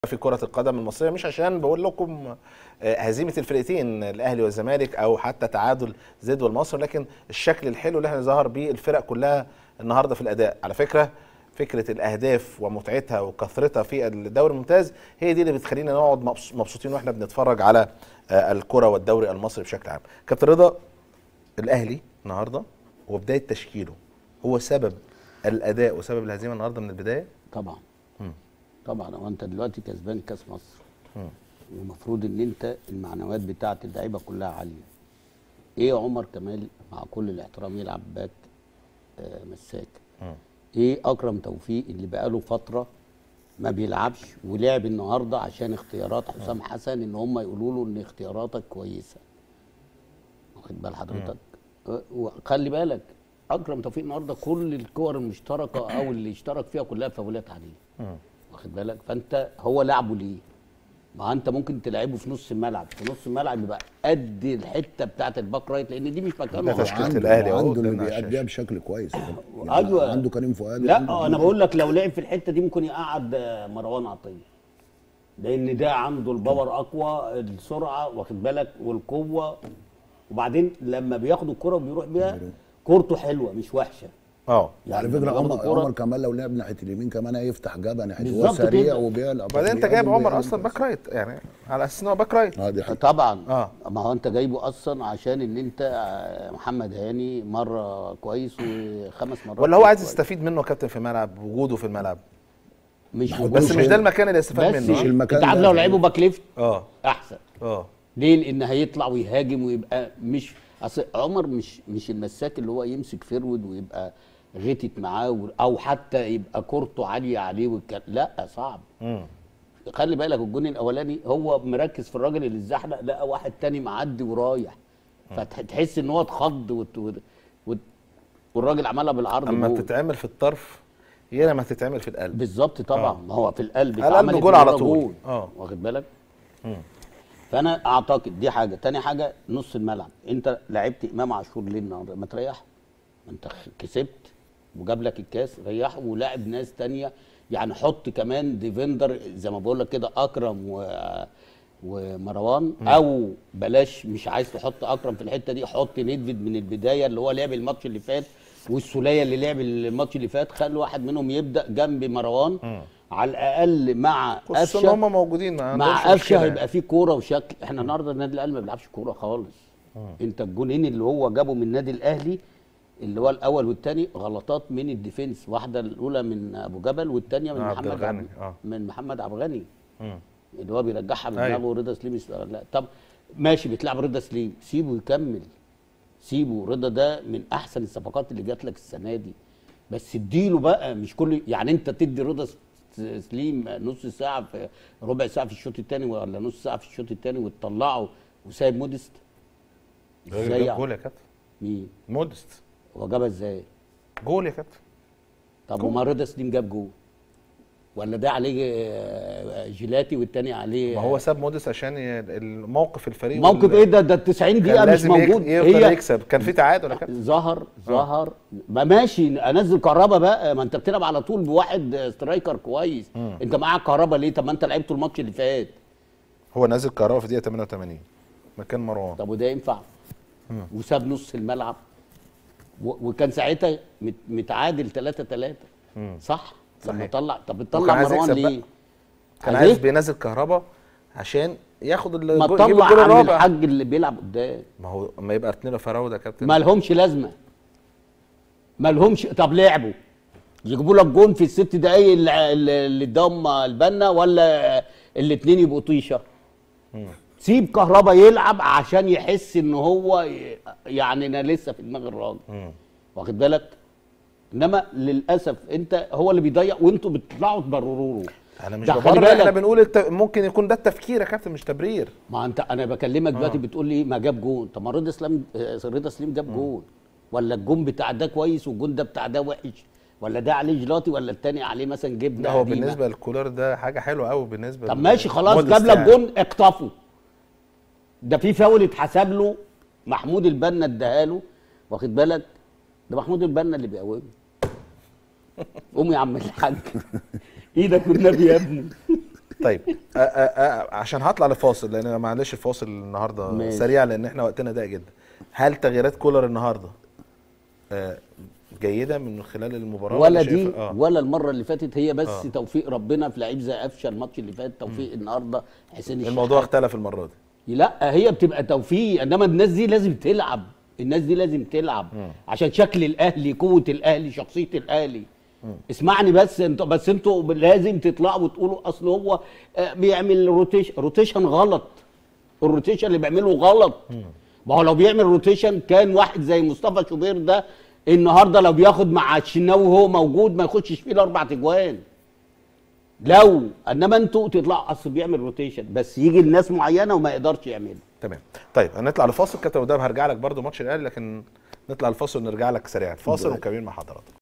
في كرة القدم المصرية مش عشان بقول لكم آه، هزيمة الفرقتين الأهلي والزمالك أو حتى تعادل زد والمصري لكن الشكل الحلو اللي احنا ظهر بيه الفرق كلها النهاردة في الأداء على فكرة فكرة الأهداف ومتعتها وكثرتها في الدوري الممتاز هي دي اللي بتخلينا نقعد مبس- مبسوطين واحنا بنتفرج على آه، الكرة والدوري المصري بشكل عام كابتن رضا الأهلي النهاردة وبداية تشكيله هو سبب الأداء وسبب الهزيمة النهاردة من البداية طبعا مم. طبعا هو انت دلوقتي كسبان كاس مصر مم. والمفروض ان انت المعنويات بتاعه اللعيبه كلها عاليه ايه عمر كمال مع كل الاحترام يلعب باك آه مساك مم. ايه اكرم توفيق اللي بقاله فتره ما بيلعبش ولعب النهارده عشان اختيارات حسام حسن ان هم يقولوا له ان اختياراتك كويسه واخد بال حضرتك أه، وخلي بالك اكرم توفيق النهارده كل الكور المشتركه او اللي اشترك فيها كلها فاولات عليه مم. واخد بالك فانت هو لعبه ليه ما انت ممكن تلعبه في نص الملعب في نص الملعب يبقى قد الحته بتاعت الباك رايت لان دي مش مكانه ده أصلاً. تشكيلة عنده الأهلي أهو عنده اللي قدامنا على بيأديها الشاشة. بشكل كويس يعني أيوة. عنده كريم فؤاد لا عنده انا بقول لك لو لعب في الحته دي ممكن يقعد آه، مروان عطيه لان ده عنده الباور اقوى السرعه واخد بالك والقوه وبعدين لما بياخد الكره وبيروح بيها كورته حلوه مش وحشه اه وعلى لما فكره بياخد عمر الكرة- عمر كمان لو لعب ناحيه اليمين كمان هيفتح جبهه ناحيه هو بالظبط سريع كده. وبيلعب وبعدين انت جايب عمر اصلا باك رايت يعني على اساس ان هو باك رايت اه دي حقيقة. طبعا آه. ما هو انت جايبه اصلا عشان ان انت آه، محمد هاني مره كويس وخمس مرات ولا هو عايز كويس. يستفيد منه يا كابتن في الملعب وجوده في الملعب مش ما هو بس وجوده. مش ده المكان اللي يستفاد بس منه مش آه. المكان انت عارف ده. لو لعبه باك ليفت اه احسن اه ليه؟ لان هيطلع ويهاجم ويبقى مش اصل عمر مش مش المساك اللي هو يمسك فرود ويبقى غتت معاه و- او حتى يبقى كورته عاليه عليه والكلام لا صعب مم. خلي بالك الجون الاولاني هو مركز في الراجل اللي اتزحلق لقى واحد تاني معدي ورايح فتحس ان هو اتخض وت... وت... وت... والراجل عملها بالعرض اما جول. تتعمل في الطرف هي لما تتعمل في القلب بالظبط طبعا آه. ما هو في القلب على اتعملت القلب جول على من ورا طول. جول. آه. واخد بالك مم. فانا اعتقد دي حاجه تاني حاجه نص الملعب انت لعبت امام عاشور ليه النهارده ما تريحه ما انت خ- كسبت وجاب لك الكاس ريحه ولاعب ناس تانية يعني حط كمان ديفندر زي ما بقول لك كده اكرم و ومروان او بلاش مش عايز تحط اكرم في الحته دي حط ندفد من البدايه اللي هو لعب الماتش اللي فات والسوليه اللي لعب الماتش اللي فات خلي واحد منهم يبدا جنب مروان على الاقل مع خصوصا ان قفشه هم موجودين ما مع عندهمش قفشه مشكلة هيبقى فيه كوره وشكل احنا النهارده النادي الاهلي ما بيلعبش كوره خالص انت الجونين اللي هو جابه من النادي الاهلي اللي هو الاول والثاني غلطات من الديفنس واحده الاولى من ابو جبل والثانيه من آه، عبد محمد الغني، عبد آه. من محمد عبد الغني مم. اللي هو بيرجعها من أيوة. دماغه ورضا سليم يستغل لا طب ماشي بتلعب رضا سليم سيبه يكمل سيبه رضا ده من احسن الصفقات اللي جات لك السنه دي بس اديله بقى مش كل يعني انت تدي رضا س- سليم نص ساعه في ربع ساعه في الشوط الثاني ولا نص ساعه في الشوط الثاني وتطلعه وسايب مودست ازاي جول يعني؟ يا كابتن مين مودست هو جابها ازاي جول يا كابتن طب وما رضا سليم جاب جول ولا ده عليه آه، جيلاتي والتاني عليه ما هو ساب مودست عشان ي- الموقف الفريق موقف وال- ايه ده ده ال 90 كان دقيقه مش لازم يك- موجود يفضل يكسب كان في تعادل يا كابتن ظهر ظهر ما ماشي انزل كهربا بقى ما انت بتلعب على طول بواحد سترايكر كويس انت معاك كهربا ليه طب ما انت لعبته الماتش اللي فات هو نازل كهربا في دقيقه 88 مكان مروان طب وده ينفع وساب نص الملعب و- وكان ساعتها مت- متعادل 3 3 صح لما صحيح. طلع طب وكان بتطلع عايز مروان يكسب ليه كان عايز عايز إيه؟ بينزل كهربا عشان ياخد ال- ما الجول- يجيب تطلع الجول عن الرابع الحاج اللي بيلعب قدام ما هو اما يبقى اتنين فراوده يا كابتن ما لهمش لازمه ما لهمش طب لعبوا يجيبوا لك جون في الست دقايق اللي اللي اداهم البنا ولا الاثنين يبقوا طيشه سيب كهربا يلعب عشان يحس ان هو ي- يعني انا لسه في دماغ الراجل مم. واخد بالك انما للاسف انت هو اللي بيضيع وانتوا بتطلعوا تبرروا له انا مش ده خلي ببرر احنا بالك. بنقول الت... ممكن يكون ده التفكير يا كابتن مش تبرير ما انت انا بكلمك دلوقتي بتقول لي ما جاب جون طب ما رضا سليم آه، رضا سليم جاب جون ولا الجون بتاع ده كويس والجون ده بتاع ده وحش ولا ده عليه جلاطي ولا التاني عليه مثلا جبنه لا هو قديمة. بالنسبه للكولر ده حاجه حلوه قوي بالنسبه طب لل- ماشي خلاص مودست جاب لك يعني. جون اقطفه ده في فاول اتحسب له محمود البنا اداها له واخد بالك ده محمود البنا اللي بيقومه قوم يا عم الحاج ايدك والنبي يا ابني طيب آ آ آ عشان هطلع لفاصل لان معلش الفاصل النهارده ماشي. سريع لان احنا وقتنا ضيق جدا هل تغييرات كولر النهارده آه جيده من خلال المباراه ولا شايف- دي آه. ولا المره اللي فاتت هي بس آه. توفيق ربنا في لعيب زي قفشه الماتش اللي فات توفيق النهارده حسين الشحات الموضوع اختلف المره دي لا هي بتبقى توفيق انما الناس دي لازم تلعب الناس دي لازم تلعب عشان شكل الاهلي قوه الاهلي شخصيه الاهلي اسمعني بس انت بس انتوا لازم تطلعوا وتقولوا اصل هو آه، بيعمل روتيشن روتيشن غلط الروتيشن اللي بيعمله غلط ما هو لو بيعمل روتيشن كان واحد زي مصطفى شوبير ده النهارده لو بياخد مع الشناوي وهو موجود ما يخشش فيه الاربع تجوان لو انما انتوا تطلعوا اصل بيعمل روتيشن بس يجي لناس معينه وما يقدرش يعملها تمام طيب هنطلع لفاصل كابتن وداب هرجع لك برضو ماتش الاهلي لكن نطلع الفاصل ونرجع لك سريعا فاصل ومكملين مع حضراتكم